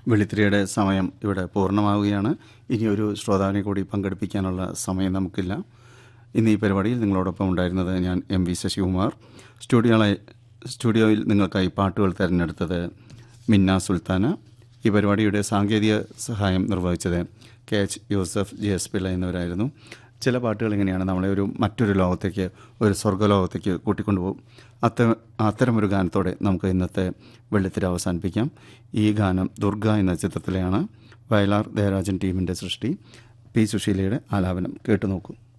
വെള്ളിത്തിരിയുടെ സമയം ഇവിടെ പൂർണ്ണമാവുകയാണ് ഇനി ഒരു ശ്രോതാവിനെ കൂടി പങ്കെടുപ്പിക്കാനുള്ള സമയം നമുക്കില്ല ഇന്ന് ഈ പരിപാടിയിൽ നിങ്ങളോടൊപ്പം ഉണ്ടായിരുന്നത് ഞാൻ എം വി ശശികുമാർ സ്റ്റുഡിയോളായി സ്റ്റുഡിയോയിൽ നിങ്ങൾക്കായി പാട്ടുകൾ തിരഞ്ഞെടുത്തത് മിന്ന സുൽത്താന ഈ പരിപാടിയുടെ സാങ്കേതിക സഹായം നിർവഹിച്ചത് K H Yusuf G S Pillai എന്നിവരായിരുന്നു ചില പാട്ടുകൾ ഇങ്ങനെയാണ് നമ്മളെ ഒരു മറ്റൊരു ലോകത്തേക്ക് ഒരു സ്വർഗ്ഗലോകത്തേക്ക് കൂട്ടിക്കൊണ്ടുപോകും അത്ത അത്തരമൊരു ഗാനത്തോടെ നമുക്ക് ഇന്നത്തെ വെള്ളിത്തിര അവസാനിപ്പിക്കാം ഈ ഗാനം ദുർഗ എന്ന ചിത്രത്തിലെയാണ് വയലാർ ദേവരാജൻ ടീമിൻ്റെ സൃഷ്ടി പി സുശീലയുടെ ആലാപനം കേട്ടു നോക്കൂ